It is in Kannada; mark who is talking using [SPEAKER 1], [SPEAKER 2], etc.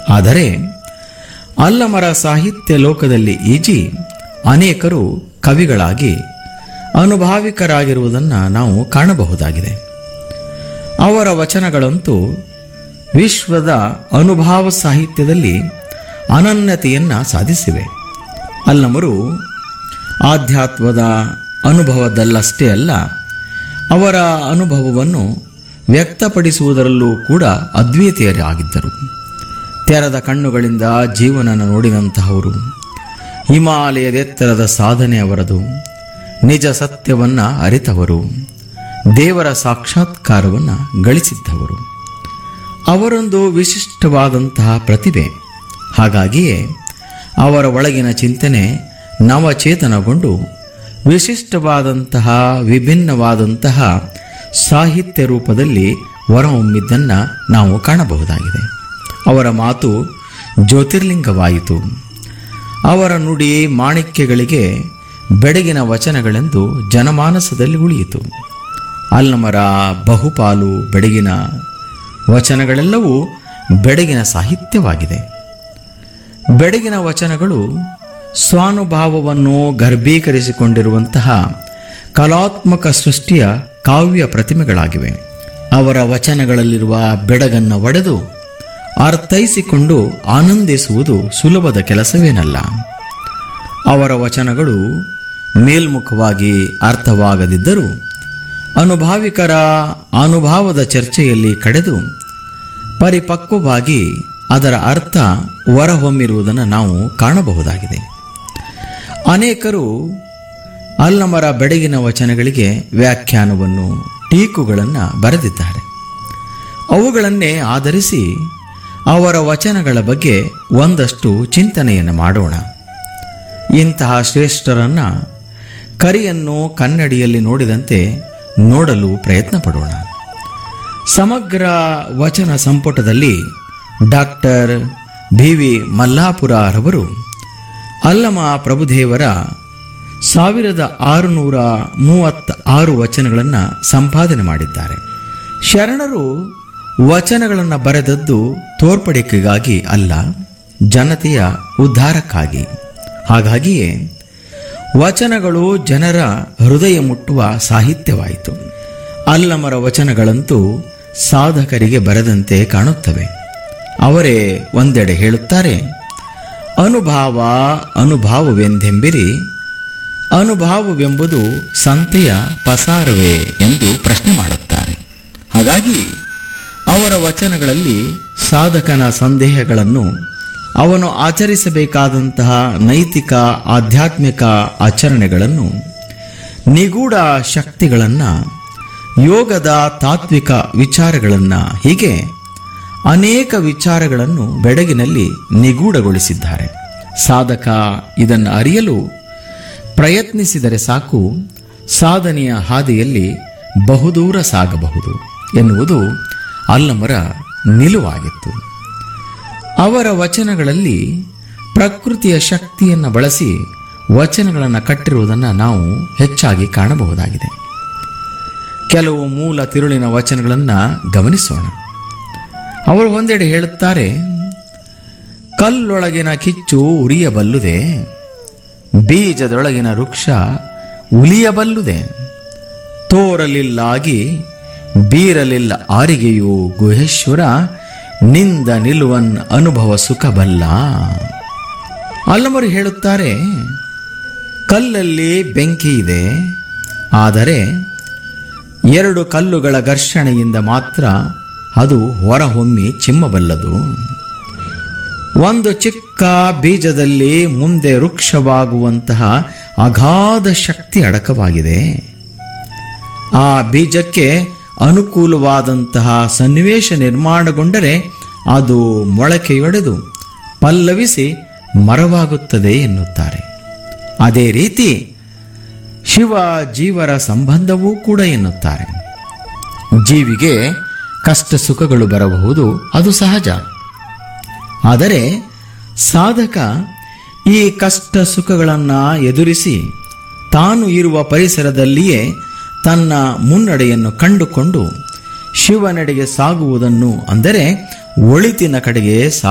[SPEAKER 1] ಆದರೆ ಅಲ್ಲಮರ ಸಾಹಿತ್ಯ ಲೋಕದಲ್ಲಿ ಈಜಿ ಅನೇಕರು ಕವಿಗಳಾಗಿ ಅನುಭಾವಿಕರಾಗಿರುವುದನ್ನು ನಾವು ಕಾಣಬಹುದಾಗಿದೆ ಅವರ ವಚನಗಳಂತೂ ವಿಶ್ವದ ಅನುಭಾವ ಸಾಹಿತ್ಯದಲ್ಲಿ ಅನನ್ಯತೆಯನ್ನು ಸಾಧಿಸಿವೆ ಅಲ್ಲಮರು ಆಧ್ಯಾತ್ಮದ ಅನುಭವದಲ್ಲಷ್ಟೇ ಅಲ್ಲ ಅವರ ಅನುಭವವನ್ನು ವ್ಯಕ್ತಪಡಿಸುವುದರಲ್ಲೂ ಕೂಡ ಅದ್ವಿತೀಯರಾಗಿದ್ದರು ತೆರೆದ ಕಣ್ಣುಗಳಿಂದ ಜೀವನನ ನೋಡಿದಂತಹವರು ಹಿಮಾಲಯದೆತ್ತರದ ಸಾಧನೆ ಅವರದು ನಿಜ ಸತ್ಯವನ್ನ ಅರಿತವರು ದೇವರ ಸಾಕ್ಷಾತ್ಕಾರವನ್ನು ಗಳಿಸಿದ್ದವರು ಅವರೊಂದು ವಿಶಿಷ್ಟವಾದಂತಹ ಪ್ರತಿಭೆ ಹಾಗಾಗಿಯೇ ಅವರ ಒಳಗಿನ ಚಿಂತನೆ ನವಚೇತನಗೊಂಡು ವಿಶಿಷ್ಟವಾದಂತಹ ವಿಭಿನ್ನವಾದಂತಹ ಸಾಹಿತ್ಯ ರೂಪದಲ್ಲಿ ಹೊರಹೊಮ್ಮಿದ್ದನ್ನು ನಾವು ಕಾಣಬಹುದಾಗಿದೆ ಅವರ ಮಾತು ಜ್ಯೋತಿರ್ಲಿಂಗವಾಯಿತು ಅವರ ನುಡಿ ಮಾಣಿಕ್ಯಗಳಿಗೆ ಬೆಡಗಿನ ವಚನಗಳೆಂದು ಜನಮಾನಸದಲ್ಲಿ ಉಳಿಯಿತು ಅಲ್ಲಮರ ಬಹುಪಾಲು ಬೆಡಗಿನ ವಚನಗಳೆಲ್ಲವೂ ಬೆಡಗಿನ ಸಾಹಿತ್ಯವಾಗಿದೆ ಬೆಡಗಿನ ವಚನಗಳು ಸ್ವಾನುಭಾವವನ್ನು ಗರ್ಭೀಕರಿಸಿಕೊಂಡಿರುವಂತಹ ಕಲಾತ್ಮಕ ಸೃಷ್ಟಿಯ ಕಾವ್ಯ ಪ್ರತಿಮೆಗಳಾಗಿವೆ ಅವರ ವಚನಗಳಲ್ಲಿರುವ ಬೆಡಗನ್ನು ಒಡೆದು ಅರ್ಥೈಸಿಕೊಂಡು ಆನಂದಿಸುವುದು ಸುಲಭದ ಕೆಲಸವೇನಲ್ಲ ಅವರ ವಚನಗಳು ಮೇಲ್ಮುಖವಾಗಿ ಅರ್ಥವಾಗದಿದ್ದರೂ ಅನುಭಾವಿಕರ ಅನುಭಾವದ ಚರ್ಚೆಯಲ್ಲಿ ಕಡೆದು ಪರಿಪಕ್ವವಾಗಿ ಅದರ ಅರ್ಥ ಹೊರಹೊಮ್ಮಿರುವುದನ್ನು ನಾವು ಕಾಣಬಹುದಾಗಿದೆ ಅನೇಕರು ಅಲ್ಲಮರ ಬೆಡಗಿನ ವಚನಗಳಿಗೆ ವ್ಯಾಖ್ಯಾನವನ್ನು ಟೀಕುಗಳನ್ನು ಬರೆದಿದ್ದಾರೆ ಅವುಗಳನ್ನೇ ಆಧರಿಸಿ ಅವರ ವಚನಗಳ ಬಗ್ಗೆ ಒಂದಷ್ಟು ಚಿಂತನೆಯನ್ನು ಮಾಡೋಣ ಇಂತಹ ಶ್ರೇಷ್ಠರನ್ನ ಕರಿಯನ್ನು ಕನ್ನಡಿಯಲ್ಲಿ ನೋಡಿದಂತೆ ನೋಡಲು ಪ್ರಯತ್ನ ಪಡೋಣ ಸಮಗ್ರ ವಚನ ಸಂಪುಟದಲ್ಲಿ ಡಾಕ್ಟರ್ ಬಿ ವಿ ಮಲ್ಲಾಪುರರವರು ಅಲ್ಲಮ ಪ್ರಭುದೇವರ ಸಾವಿರದ ಆರುನೂರ ಮೂವತ್ತ ಆರು ವಚನಗಳನ್ನು ಸಂಪಾದನೆ ಮಾಡಿದ್ದಾರೆ ಶರಣರು ವಚನಗಳನ್ನು ಬರೆದದ್ದು ತೋರ್ಪಡಿಕೆಗಾಗಿ ಅಲ್ಲ ಜನತೆಯ ಉದ್ಧಾರಕ್ಕಾಗಿ ಹಾಗಾಗಿಯೇ ವಚನಗಳು ಜನರ ಹೃದಯ ಮುಟ್ಟುವ ಸಾಹಿತ್ಯವಾಯಿತು ಅಲ್ಲಮರ ವಚನಗಳಂತೂ ಸಾಧಕರಿಗೆ ಬರೆದಂತೆ ಕಾಣುತ್ತವೆ ಅವರೇ ಒಂದೆಡೆ ಹೇಳುತ್ತಾರೆ ಅನುಭಾವ ಅನುಭಾವವೆಂದೆಂಬಿರಿ ಅನುಭಾವವೆಂಬುದು ಸಂತೆಯ ಪಸಾರವೇ ಎಂದು ಪ್ರಶ್ನೆ ಮಾಡುತ್ತಾರೆ ಹಾಗಾಗಿ ಅವರ ವಚನಗಳಲ್ಲಿ ಸಾಧಕನ ಸಂದೇಹಗಳನ್ನು ಅವನು ಆಚರಿಸಬೇಕಾದಂತಹ ನೈತಿಕ ಆಧ್ಯಾತ್ಮಿಕ ಆಚರಣೆಗಳನ್ನು ನಿಗೂಢ ಶಕ್ತಿಗಳನ್ನು ಯೋಗದ ತಾತ್ವಿಕ ವಿಚಾರಗಳನ್ನು ಹೀಗೆ ಅನೇಕ ವಿಚಾರಗಳನ್ನು ಬೆಡಗಿನಲ್ಲಿ ನಿಗೂಢಗೊಳಿಸಿದ್ದಾರೆ ಸಾಧಕ ಇದನ್ನು ಅರಿಯಲು ಪ್ರಯತ್ನಿಸಿದರೆ ಸಾಕು ಸಾಧನೆಯ ಹಾದಿಯಲ್ಲಿ ಬಹುದೂರ ಸಾಗಬಹುದು ಎನ್ನುವುದು ಅಲ್ಲಮರ ನಿಲುವಾಗಿತ್ತು ಅವರ ವಚನಗಳಲ್ಲಿ ಪ್ರಕೃತಿಯ ಶಕ್ತಿಯನ್ನು ಬಳಸಿ ವಚನಗಳನ್ನು ಕಟ್ಟಿರುವುದನ್ನು ನಾವು ಹೆಚ್ಚಾಗಿ ಕಾಣಬಹುದಾಗಿದೆ ಕೆಲವು ಮೂಲ ತಿರುಳಿನ ವಚನಗಳನ್ನು ಗಮನಿಸೋಣ ಅವರು ಒಂದೆಡೆ ಹೇಳುತ್ತಾರೆ ಕಲ್ಲೊಳಗಿನ ಕಿಚ್ಚು ಉರಿಯಬಲ್ಲುದೆ ಬೀಜದೊಳಗಿನ ವೃಕ್ಷ ಉಲಿಯಬಲ್ಲುದೆ ತೋರಲಿಲ್ಲಾಗಿ ಬೀರಲಿಲ್ಲ ಆರಿಗೆಯು ಗುಹೇಶ್ವರ ನಿಂದ ನಿಲುವನ್ ಅನುಭವ ಸುಖಬಲ್ಲ ಅಲ್ಲಮರು ಹೇಳುತ್ತಾರೆ ಕಲ್ಲಲ್ಲಿ ಬೆಂಕಿ ಇದೆ ಆದರೆ ಎರಡು ಕಲ್ಲುಗಳ ಘರ್ಷಣೆಯಿಂದ ಮಾತ್ರ ಅದು ಹೊರಹೊಮ್ಮಿ ಚಿಮ್ಮಬಲ್ಲದು ಒಂದು ಚಿಕ್ಕ ಬೀಜದಲ್ಲಿ ಮುಂದೆ ವೃಕ್ಷವಾಗುವಂತಹ ಅಗಾಧ ಶಕ್ತಿ ಅಡಕವಾಗಿದೆ ಆ ಬೀಜಕ್ಕೆ ಅನುಕೂಲವಾದಂತಹ ಸನ್ನಿವೇಶ ನಿರ್ಮಾಣಗೊಂಡರೆ ಅದು ಮೊಳಕೆಯೊಡೆದು ಪಲ್ಲವಿಸಿ ಮರವಾಗುತ್ತದೆ ಎನ್ನುತ್ತಾರೆ ಅದೇ ರೀತಿ ಶಿವ ಜೀವರ ಸಂಬಂಧವೂ ಕೂಡ ಎನ್ನುತ್ತಾರೆ ಜೀವಿಗೆ ಕಷ್ಟ ಸುಖಗಳು ಬರಬಹುದು ಅದು ಸಹಜ ಆದರೆ ಸಾಧಕ ಈ ಕಷ್ಟ ಸುಖಗಳನ್ನು ಎದುರಿಸಿ ತಾನು ಇರುವ ಪರಿಸರದಲ್ಲಿಯೇ ತನ್ನ ಮುನ್ನಡೆಯನ್ನು ಕಂಡುಕೊಂಡು ಶಿವನೆಡೆಗೆ ಸಾಗುವುದನ್ನು ಅಂದರೆ ಒಳಿತಿನ ಕಡೆಗೆ